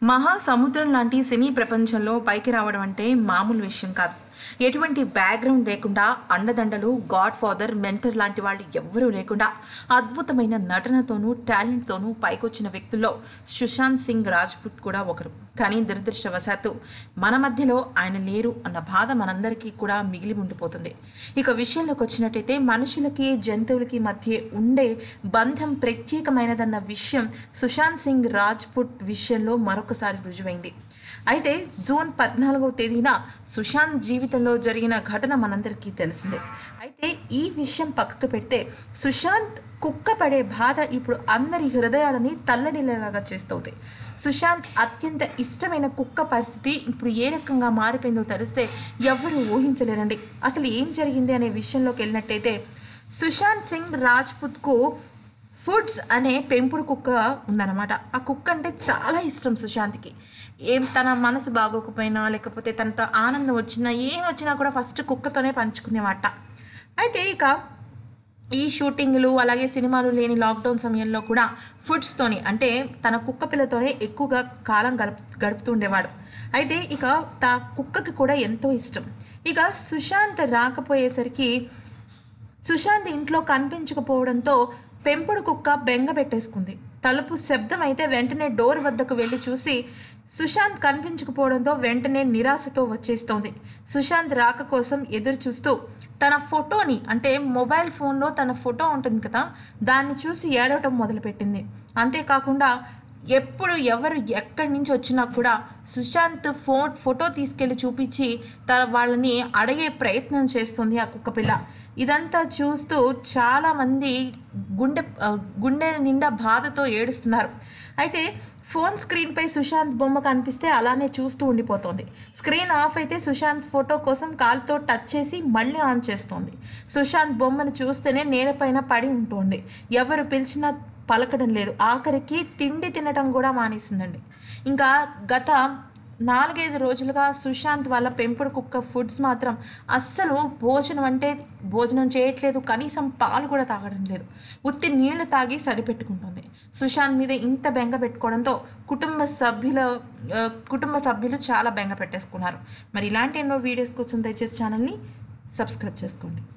మహాసముద్రం లాంటి సినీ ప్రపంచంలో పైకి రావడం అంటే మామూలు విషయం కాదు ఎటువంటి బ్యాక్గ్రౌండ్ లేకుండా అండదండలు గాడ్ ఫాదర్ మెంటర్ లాంటి వాళ్ళు ఎవ్వరూ లేకుండా అద్భుతమైన నటనతోనూ టాలెంట్తోనూ పైకొచ్చిన వ్యక్తుల్లో సుశాంత్ సింగ్ రాజ్పుట్ కూడా ఒకరు కానీ దురదృష్టవశాత్తు మన మధ్యలో ఆయన లేరు అన్న బాధ మనందరికీ కూడా మిగిలి ఉండిపోతుంది ఇక విషయంలోకి వచ్చినట్టయితే మనుషులకి జంతువులకి మధ్య ఉండే బంధం ప్రత్యేకమైనదన్న విషయం సుశాంత్ సింగ్ రాజ్పుట్ విషయంలో మరొకసారి రుజువైంది అయితే జూన్ పద్నాలుగవ తేదీన సుశాంత్ జీవితంలో జరిగిన ఘటన మనందరికీ తెలిసిందే అయితే ఈ విషయం పక్కకు పెడితే సుశాంత్ కుక్క పడే బాధ ఇప్పుడు అందరి హృదయాలని తల్లడిల్లేలాగా చేస్తోంది సుశాంత్ అత్యంత ఇష్టమైన కుక్క పరిస్థితి ఇప్పుడు ఏ రకంగా మారిపోయిందో తెలిస్తే ఎవ్వరూ ఊహించలేరండి అసలు ఏం జరిగింది అనే విషయంలోకి వెళ్ళినట్టయితే సుశాంత్ సింగ్ రాజ్పుత్కు ఫుడ్స్ అనే పెంపుడు కుక్క ఉందన్నమాట ఆ కుక్క అంటే చాలా ఇష్టం సుశాంత్కి ఏం తన మనసు బాగోకపోయినా లేకపోతే తనతో ఆనందం వచ్చినా ఏం వచ్చినా కూడా ఫస్ట్ కుక్కతోనే పంచుకునేవాట అయితే ఇక ఈ షూటింగ్లు అలాగే సినిమాలు లేని లాక్డౌన్ సమయంలో కూడా ఫుడ్స్తోని అంటే తన కుక్క పిల్లతోనే ఎక్కువగా కాలం గడుపు గడుపుతుండేవాడు అయితే ఇక తా కుక్కకి కూడా ఎంతో ఇష్టం ఇక సుశాంత్ రాకపోయేసరికి సుశాంత్ ఇంట్లో కనిపించకపోవడంతో పెంపుడు కుక్క బెంగ పెట్టేసుకుంది తలుపు శబ్దం అయితే వెంటనే డోర్ వద్దకు వెళ్ళి చూసి సుశాంత్ కనిపించకపోవడంతో వెంటనే నిరాశతో వచ్చేస్తోంది సుశాంత్ రాక కోసం ఎదురు చూస్తూ తన ఫోటోని అంటే మొబైల్ ఫోన్లో తన ఫోటో ఉంటుంది కదా దాన్ని చూసి ఏడవటం మొదలుపెట్టింది అంతేకాకుండా ఎప్పుడు ఎవరు ఎక్కడి నుంచి వచ్చినా కూడా సుశాంత్ ఫో ఫోటో తీసుకెళ్ళి చూపించి తన వాళ్ళని అడిగే ప్రయత్నం చేస్తుంది ఆ కుక్కపిల్ల ఇదంతా చూస్తూ చాలామంది గుండె ఆ, గుండె నిండా బాధతో ఏడుస్తున్నారు అయితే ఫోన్ స్క్రీన్పై సుశాంత్ బొమ్మ కనిపిస్తే అలానే చూస్తూ ఉండిపోతోంది స్క్రీన్ ఆఫ్ అయితే సుశాంత్ ఫోటో కోసం కాలుతో టచ్ చేసి మళ్ళీ ఆన్ చేస్తోంది సుశాంత్ బొమ్మను చూస్తేనే నేలపైన పడి ఉంటుంది ఎవరు పిలిచినా పలకడం లేదు ఆఖరికి తిండి తినటం కూడా మానేసిందండి ఇంకా గత నాలుగైదు రోజులుగా సుశాంత్ వాళ్ళ పెంపుడు కుక్క ఫుడ్స్ మాత్రం అస్సలు భోజనం అంటే భోజనం చేయట్లేదు కనీసం పాలు కూడా తాగడం లేదు ఉత్తి నీళ్లు తాగి సరిపెట్టుకుంటుంది సుశాంత్ మీద ఇంత బెంగ పెట్టుకోవడంతో కుటుంబ సభ్యుల ఆ, కుటుంబ సభ్యులు చాలా బెంగ పెట్టేసుకున్నారు మరి ఇలాంటి ఎన్నో వీడియోస్ కోసం దయచేసి ఛానల్ని సబ్స్క్రైబ్ చేసుకోండి